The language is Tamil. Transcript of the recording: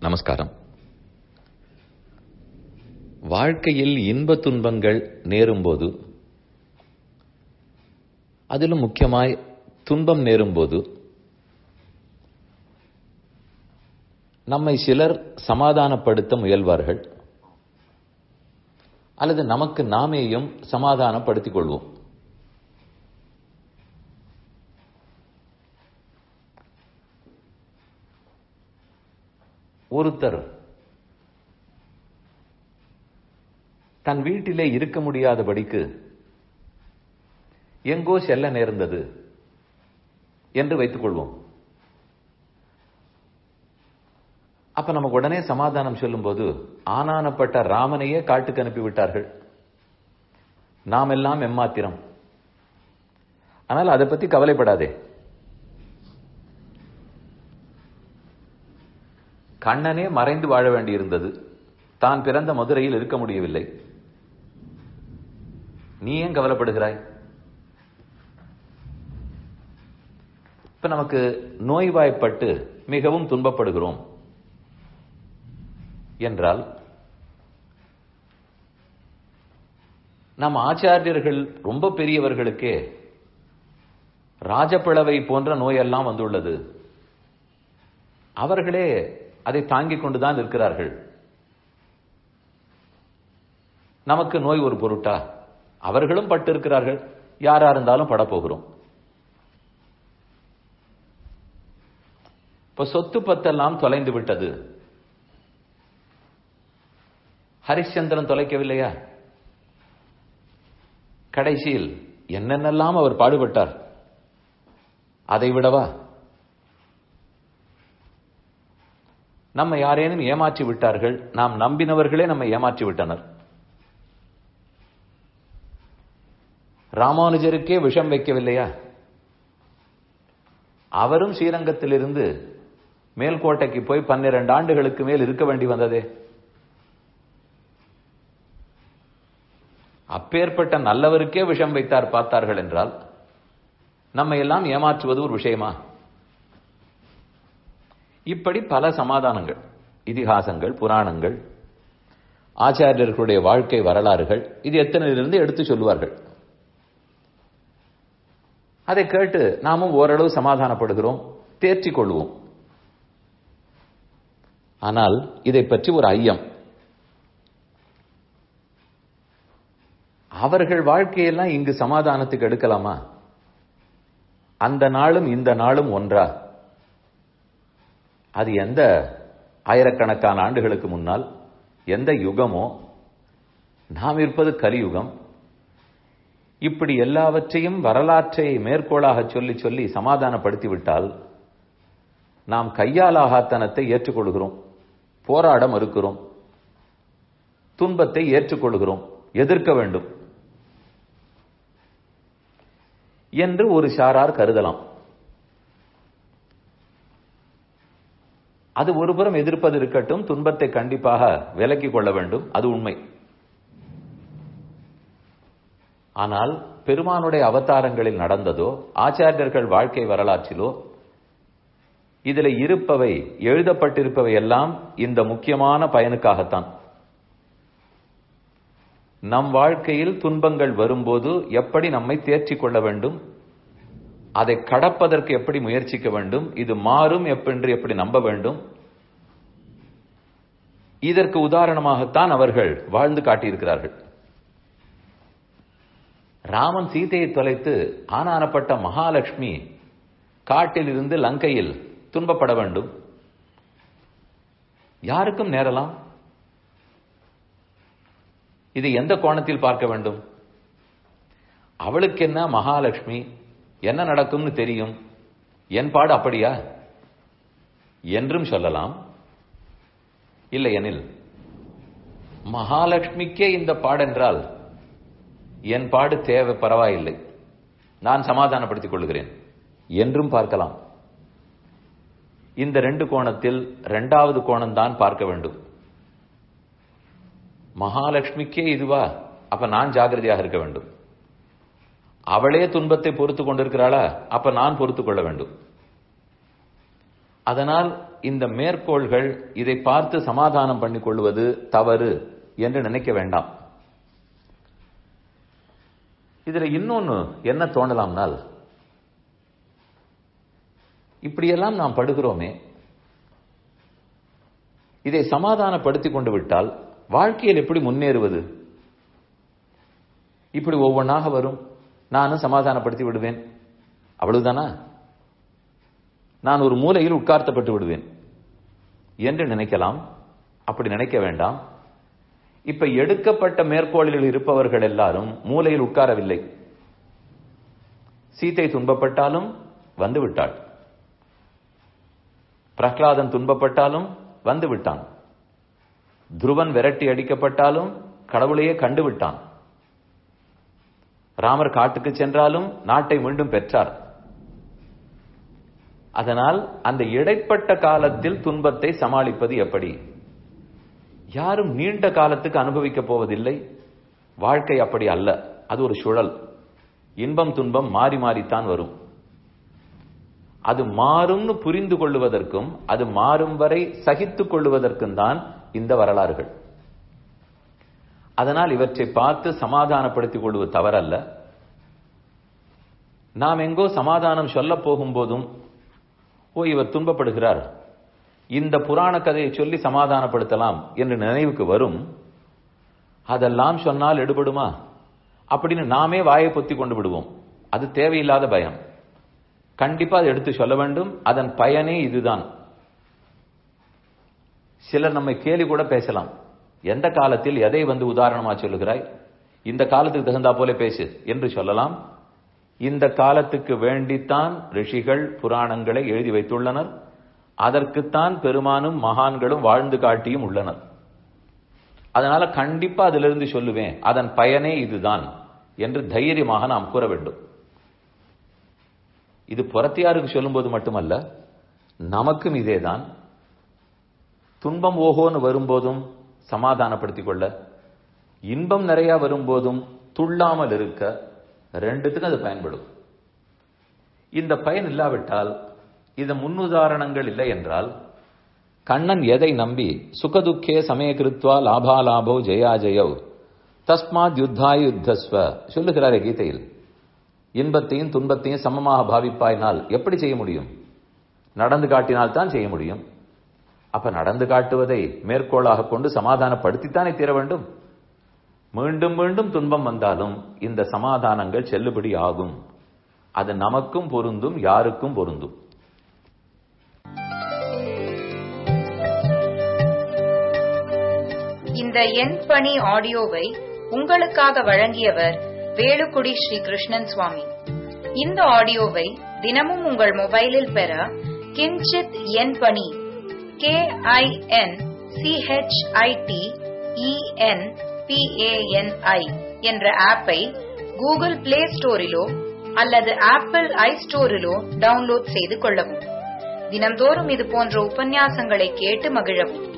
நமஸ்காரம் வாழ்க்கையில் இன்ப துன்பங்கள் நேரும்போது அதிலும் முக்கியமாய் துன்பம் நேரும்போது நம்மை சிலர் சமாதானப்படுத்த முயல்வார்கள் அல்லது நமக்கு நாமேயும் சமாதானப்படுத்திக் கொள்வோம் ஒருத்தர் தன் வீட்டிலே இருக்க முடியாதபடிக்கு எங்கோ செல்ல நேர்ந்தது என்று வைத்துக் கொள்வோம் அப்ப நமக்கு உடனே சமாதானம் சொல்லும்போது ஆனானப்பட்ட ராமனையே காட்டுக்கு அனுப்பி விட்டார்கள் நாம் எல்லாம் எம்மாத்திரம் ஆனால் அதை பத்தி கவலைப்படாதே கண்ணனே மறைந்து வாழ வேண்டியிருந்தது தான் பிறந்த மதுரையில் இருக்க முடியவில்லை நீ ஏன் கவலைப்படுகிறாய் இப்ப நமக்கு நோய்வாய்ப்பட்டு மிகவும் துன்பப்படுகிறோம் என்றால் நம் ஆச்சாரியர்கள் ரொம்ப பெரியவர்களுக்கே ராஜப்பிளவை போன்ற நோயெல்லாம் வந்துள்ளது அவர்களே அதை தாங்கிக் கொண்டுதான் இருக்கிறார்கள் நமக்கு நோய் ஒரு பொருட்டா அவர்களும் பட்டு இருக்கிறார்கள் யாரா இருந்தாலும் படப்போகிறோம் இப்ப சொத்து பத்தெல்லாம் தொலைந்து விட்டது ஹரிச்சந்திரன் தொலைக்கவில்லையா கடைசியில் என்னென்னலாம் அவர் பாடுபட்டார் அதை விடவா நம்ம யாரேனும் ஏமாற்றி விட்டார்கள் நாம் நம்பினவர்களே நம்மை ஏமாற்றி விட்டனர் ராமானுஜருக்கே விஷம் வைக்கவில்லையா அவரும் ஸ்ரீரங்கத்திலிருந்து மேல்கோட்டைக்கு போய் பன்னிரண்டு ஆண்டுகளுக்கு மேல் இருக்க வேண்டி வந்ததே அப்பேற்பட்ட நல்லவருக்கே விஷம் வைத்தார் பார்த்தார்கள் என்றால் நம்ம எல்லாம் ஏமாற்றுவது ஒரு விஷயமா இப்படி பல சமாதானங்கள் இதிகாசங்கள் புராணங்கள் ஆச்சாரியர்களுடைய வாழ்க்கை வரலாறுகள் இது எத்தனையிலிருந்து எடுத்து சொல்லுவார்கள் அதை கேட்டு நாமும் ஓரளவு சமாதானப்படுகிறோம் தேர்ச்சிக் கொள்வோம் ஆனால் இதை பற்றி ஒரு ஐயம் அவர்கள் வாழ்க்கையெல்லாம் இங்கு சமாதானத்துக்கு எடுக்கலாமா அந்த நாளும் இந்த நாளும் ஒன்றா அது எந்த ஆயிரக்கணக்கான ஆண்டுகளுக்கு முன்னால் எந்த யுகமோ நாம் இருப்பது கலியுகம் இப்படி எல்லாவற்றையும் வரலாற்றை மேற்கோளாக சொல்லி சொல்லி சமாதானப்படுத்தி விட்டால் நாம் கையாலாகாத்தனத்தை ஏற்றுக்கொள்கிறோம் போராட மறுக்கிறோம் துன்பத்தை ஏற்றுக்கொள்கிறோம் எதிர்க்க வேண்டும் என்று ஒரு சாரார் கருதலாம் அது ஒருபுறம் எதிர்ப்பது இருக்கட்டும் துன்பத்தை கண்டிப்பாக விலக்கிக் கொள்ள வேண்டும் அது உண்மை ஆனால் பெருமானுடைய அவதாரங்களில் நடந்ததோ ஆச்சாரியர்கள் வாழ்க்கை வரலாற்றிலோ இதில் இருப்பவை எழுதப்பட்டிருப்பவை எல்லாம் இந்த முக்கியமான பயனுக்காகத்தான் நம் வாழ்க்கையில் துன்பங்கள் வரும்போது எப்படி நம்மை தேர்ச்சிக் கொள்ள வேண்டும் அதை கடப்பதற்கு எப்படி முயற்சிக்க வேண்டும் இது மாறும் எப்பென்று எப்படி நம்ப வேண்டும் இதற்கு உதாரணமாகத்தான் அவர்கள் வாழ்ந்து காட்டியிருக்கிறார்கள் ராமன் சீதையை தொலைத்து ஆனானப்பட்ட மகாலட்சுமி காட்டில் இருந்து லங்கையில் துன்பப்பட வேண்டும் யாருக்கும் நேரலாம் இது எந்த கோணத்தில் பார்க்க வேண்டும் அவளுக்கு என்ன மகாலட்சுமி என்ன நடக்கும்னு தெரியும் என் பாடு அப்படியா என்றும் சொல்லலாம் இல்லையெனில் மகாலட்சுமிக்கே இந்த பாடென்றால் என் பாடு தேவை பரவாயில்லை நான் சமாதானப்படுத்திக் கொள்கிறேன் என்றும் பார்க்கலாம் இந்த ரெண்டு கோணத்தில் இரண்டாவது கோணம்தான் பார்க்க வேண்டும் மகாலட்சுமிக்கே இதுவா அப்ப நான் ஜாகிரதையாக இருக்க வேண்டும் அவளே துன்பத்தை பொறுத்து கொண்டிருக்கிறாளா அப்ப நான் பொறுத்து கொள்ள வேண்டும் அதனால் இந்த மேற்கோள்கள் இதை பார்த்து சமாதானம் பண்ணிக் கொள்வது தவறு என்று நினைக்க வேண்டாம் இதுல இன்னொன்னு என்ன தோணலாம்னால் இப்படியெல்லாம் நாம் படுகிறோமே இதை சமாதானப்படுத்திக் கொண்டு விட்டால் வாழ்க்கையில் எப்படி முன்னேறுவது இப்படி ஒவ்வொன்றாக வரும் நானும் சமாதானப்படுத்தி விடுவேன் அவ்வளவுதானா நான் ஒரு மூலையில் உட்கார்த்தப்பட்டு விடுவேன் என்று நினைக்கலாம் அப்படி நினைக்க வேண்டாம் இப்ப எடுக்கப்பட்ட மேற்கோளில் இருப்பவர்கள் எல்லாரும் மூலையில் உட்காரவில்லை சீத்தை துன்பப்பட்டாலும் வந்து விட்டாள் பிரகலாதன் துன்பப்பட்டாலும் வந்து விட்டான் துருவன் விரட்டி அடிக்கப்பட்டாலும் கடவுளையே கண்டு விட்டான் ராமர் காட்டுக்கு சென்றாலும் நாட்டை மீண்டும் பெற்றார் அதனால் அந்த இடைப்பட்ட காலத்தில் துன்பத்தை சமாளிப்பது எப்படி யாரும் நீண்ட காலத்துக்கு அனுபவிக்கப் போவதில்லை வாழ்க்கை அப்படி அல்ல அது ஒரு சுழல் இன்பம் துன்பம் மாறி மாறித்தான் வரும் அது மாறும்னு புரிந்து கொள்வதற்கும் அது மாறும் வரை சகித்துக் கொள்வதற்கும் தான் இந்த வரலாறுகள் அதனால் இவற்றை பார்த்து சமாதானப்படுத்திக் கொள்வது தவறல்ல நாம் எங்கோ சமாதானம் சொல்ல போகும்போதும் ஓ இவர் துன்பப்படுகிறார் இந்த புராண கதையை சொல்லி சமாதானப்படுத்தலாம் என்று நினைவுக்கு வரும் அதெல்லாம் சொன்னால் எடுபடுமா அப்படின்னு நாமே வாயை பொத்தி கொண்டு விடுவோம் அது தேவையில்லாத பயம் கண்டிப்பா அதை எடுத்து சொல்ல வேண்டும் அதன் பயனே இதுதான் சிலர் நம்மை கேலி கூட பேசலாம் எந்த காலத்தில் எதை வந்து உதாரணமா சொல்லுகிறாய் இந்த காலத்துக்கு தகுந்தா போல பேசு என்று சொல்லலாம் இந்த காலத்துக்கு வேண்டித்தான் ரிஷிகள் புராணங்களை எழுதி வைத்துள்ளனர் அதற்குத்தான் பெருமானும் மகான்களும் வாழ்ந்து காட்டியும் உள்ளனர் அதனால கண்டிப்பா அதிலிருந்து சொல்லுவேன் அதன் பயனே இதுதான் என்று தைரியமாக நாம் கூற வேண்டும் இது புறத்தியாருக்கு சொல்லும்போது மட்டுமல்ல நமக்கும் இதேதான் துன்பம் ஓஹோன்னு வரும்போதும் சமாதானப்படுத்திக் கொள்ள இன்பம் நிறைய வரும்போதும் துள்ளாமல் இருக்க ரெண்டுத்துக்கும் அது பயன்படும் இந்த பயன் இல்லாவிட்டால் இது முன்னுதாரணங்கள் இல்லை என்றால் கண்ணன் எதை நம்பி சுகதுக்கே சமயகிருத்வா லாபாலாபோ ஜெயா ஜெயவ் தஸ்மாத் யுத்தாய் யுத்தஸ்வ சொல்லுகிறாரே கீதையில் இன்பத்தையும் துன்பத்தையும் சமமாக பாவிப்பாயினால் எப்படி செய்ய முடியும் நடந்து காட்டினால் தான் செய்ய முடியும் அப்ப நடந்து காட்டுவதை மேற்கோளாக கொண்டு சமாதானப்படுத்தித்தானே தீர வேண்டும் மீண்டும் மீண்டும் துன்பம் வந்தாலும் இந்த சமாதானங்கள் செல்லுபடி ஆகும் அது நமக்கும் பொருந்தும் யாருக்கும் பொருந்தும் இந்த எண் பணி ஆடியோவை உங்களுக்காக வழங்கியவர் வேலுக்குடி ஸ்ரீ கிருஷ்ணன் சுவாமி இந்த ஆடியோவை தினமும் உங்கள் மொபைலில் பெற கிஞ்சித் எண் பணி கே ஐ என் சிஹெச்ஐடி இஎன் பிஏஎன்ஐ என்ற ஆப்பை கூகுள் பிளே ஸ்டோரிலோ அல்லது ஆப்பிள் ஐ ஸ்டோரிலோ டவுன்லோட் செய்து கொள்ளவும் தினந்தோறும் இது போன்ற உபன்யாசங்களை கேட்டு மகிழவும்